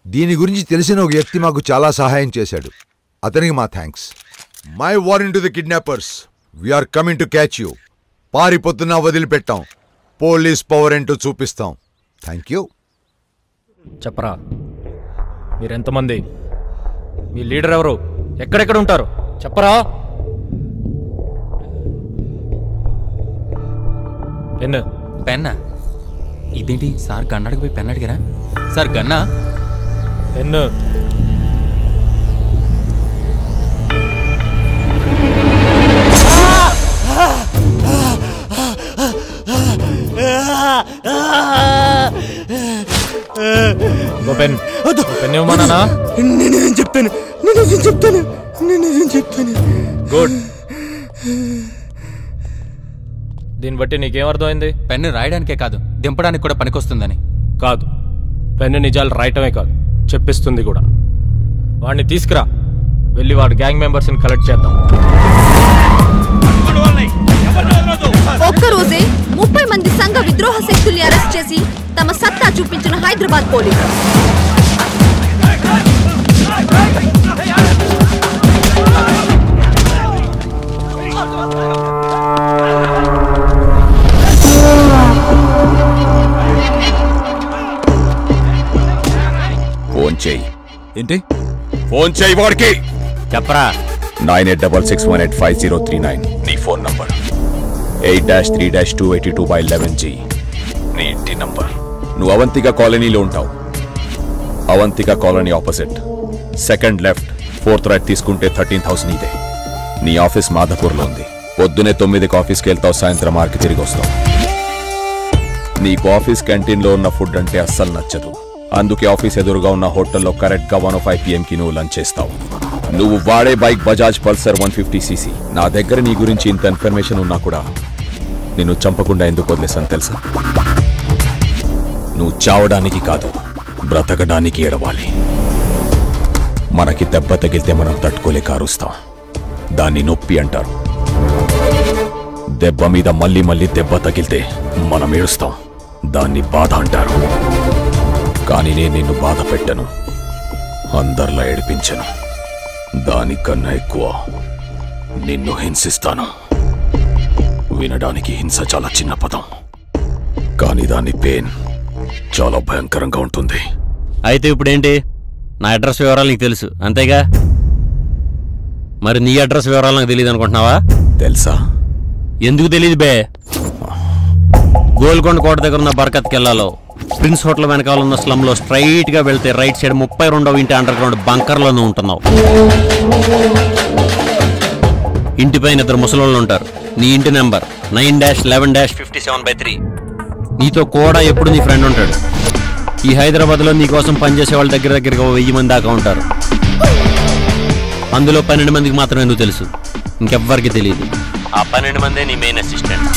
దీని గురించి తెలిసిన ఒక వ్యక్తి మాకు చాలా సహాయం చేశాడు అతనికి మా thanks my warrant to the kidnappers we're coming to catch you పారిపోతున్నా వదిలిపెట్టాం పోలీస్ పవర్ ఏంటో చూపిస్తాం థ్యాంక్ యూ చెప్పరా మీరెంతమంది మీ లీడర్ ఎవరు ఎక్కడెక్కడ ఉంటారు చెప్పరా పెన్ను పెన్నా ఇదేంటి సార్ గన్నడికి పోయి పెన్ అడిగారా సార్ గన్నా పెన్ను ఇంకో పెన్ పెన్ ఇవ్వమన్నానా నేనేం చెప్తాను నేనేం చెప్తాను నేనేం చెప్తాను గుడ్ దీన్ని బట్టి నీకేం అర్థమైంది పెన్ను రాయడానికే కాదు దింపడానికి కూడా పనికొస్తుందని కాదు పెన్ను నిజాలు రాయటమే కాదు చెప్పిస్తుంది కూడా వాడిని తీసుకురా వెళ్ళి వాడి గ్యాంగ్ మెంబర్స్ని కలెక్ట్ చేద్దాం ఒక్కరోజే ముప్పై మంది సంఘ విద్రోహ శక్తుల్ని అరెస్ట్ చేసి తమ సత్తా చూపించిన హైదరాబాద్ పోలీసు ఫోన్ చేయి ఏంటి ఫోన్ చేయి వాడికి చెప్పరా nine eight double six one eight five zero three nine నీ phone number eight dash three dash two eighty two by eleven G నీ ఇంటి నంబర్ నువ్వు అవంతిక కాలనీలో ఉంటావు Avantika colony opposite second left fourth right తీసుకుంటే థర్టీన్త్ హౌస్ నీదే నీ ఆఫీస్ మాధపూర్లో ఉంది పొద్దునే తొమ్మిదికి ఆఫీస్కి వెళ్తావు సాయంత్రం ఆరుకి తిరిగి వస్తావు నీకు ఆఫీస్ క్యాంటీన్లో ఉన్న ఫుడ్ అంటే అస్సలు నచ్చదు అందుకే ఆఫీస్ ఎదురుగా ఉన్న హోటల్లో కరెక్ట్ గా వన్ ఫైవ్ పిఎంకి నువ్వు లంచ్ చేస్తావు నువ్వు వాడే bike Bajaj Pulsar one fifty CC నా దగ్గర నీ గురించి ఇంత ఇన్ఫర్మేషన్ ఉన్నా కూడా నిన్ను చంపకుండా ఎందుకు వదిలేసాను తెలుసా నువ్వు చావడానికి కాదు బ్రతకడానికి ఎడవాలి మనకి దెబ్బ తగిలితే మనం తట్టుకోలేక అరుస్తాం దాన్ని నొప్పి అంటారు దెబ్బ మీద మళ్ళీ మళ్ళీ దెబ్బ తగిలితే మనం ఏడుస్తాం దాన్ని బాధ అంటారు కానీ నేను నిన్ను బాధ పెట్టను అందరిలా ఏడిపించను దానికన్నా ఎక్కువ నిన్ను హింసిస్తాను వినడానికి హింస చాలా చిన్న పదం కానీ దాని పెయిన్ చాలా భయంకరంగా ఉంటుంది అయితే ఇప్పుడేంటి నా అడ్రస్ వివరాలు నీకు తెలుసు అంతేగా మరి నీ అడ్రస్ వివరాలు నాకు తెలియదు అనుకుంటున్నావా తెలుసా ఎందుకు తెలియదు బే గోల్కొండ కోట దగ్గర ఉన్న బర్కత్ కెల్లాలో ప్రిన్స్ హోటల్ వెనకాల ఉన్న స్లమ్లో స్ట్రైట్ గా వెళ్తే రైట్ సైడ్ ముప్పై రెండవ ఇంటి అండర్ గ్రౌండ్ బంకర్లోనూ ఉంటున్నావు ఇంటిపైన ఇద్దరు ముసలోళ్ళు ఉంటారు నీ ఇంటి number nine dash eleven dash fifty seven by three నీతో కూడా ఎప్పుడు నీ ఫ్రెండ్ ఉంటాడు ఈ హైదరాబాద్లో నీ కోసం పనిచేసే వాళ్ళ దగ్గర దగ్గరగా ఓ వెయ్యి మంది దాకా ఉంటారు అందులో పన్నెండు మందికి మాత్రం ఎందుకు తెలుసు ఇంకెవ్వరికి తెలియదు ఆ పన్నెండు మందే నీ మెయిన్ అసిస్టెంట్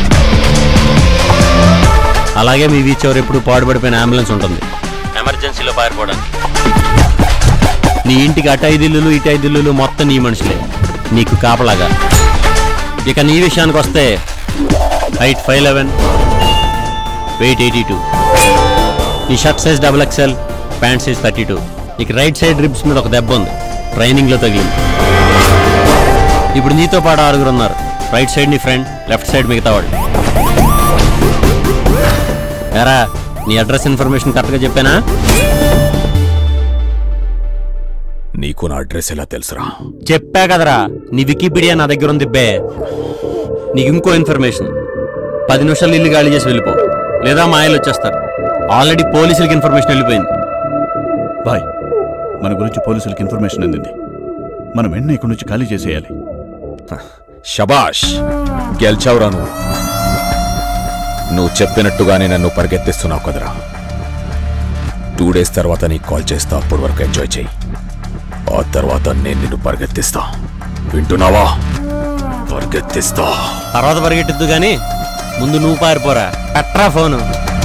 అలాగే మీ వీచ్ ఎవరు ఎప్పుడు పాడుపడిపోయిన అంబులెన్స్ ఉంటుంది ఎమర్జెన్సీలో పారిపోవడానికి నీ ఇంటికి అటు ఐదు ఇల్లులు ఇటు ఐదు ఇల్లులు మొత్తం నీ మనుషులే నీకు కాపలాగా ఇక నీ విషయానికి వస్తే height five eleven weight eighty two నీ shirt size double XL pant size thirty two నీకు రైట్ సైడ్ రిబ్స్ మీద ఒక దెబ్బ ఉంది ట్రైనింగ్లో తగిలింది ఇప్పుడు నీతో పాటు ఆరుగురు ఉన్నారు రైట్ సైడ్ నీ ఫ్రెండ్ లెఫ్ట్ సైడ్ మిగతా వాళ్ళు ఎరా నీ అడ్రస్ ఇన్ఫర్మేషన్ కరెక్ట్గా చెప్పానా నీకు నా అడ్రస్ ఎలా తెలుసురా చెప్పా కదరా నీ వికీపీడియా నా దగ్గర ఉంది బే నీకు ఇంకో ఇన్ఫర్మేషన్ పది నిమిషాలు ఇల్లు గాలి చేసి వెళ్ళిపో లేదా మా ఆయన వచ్చేస్తారు ఆల్రెడీ పోలీసులకి ఇన్ఫర్మేషన్ వెళ్ళిపోయింది బాయ్ మన గురించి పోలీసులకు ఇన్ఫర్మేషన్ అందింది మనం వెంటనే ఇక్కడి నుంచి ఖాళీ చేసేయాలి షబాష్ గెలిచావురా నువ్వు నువ్వు చెప్పినట్టుగానే నన్ను పరిగెత్తిస్తున్నావు కదరా టూ డేస్ తర్వాత నీకు కాల్ చేస్తా అప్పటి వరకు ఎంజాయ్ చేయి ఆ తర్వాత నేను నిన్ను పరిగెత్తిస్తా వింటున్నావా పరిగెత్తిస్తా తర్వాత పరిగెట్టద్దు కానీ ముందు నువ్వు పారిపోరా పెట్రా ఫోను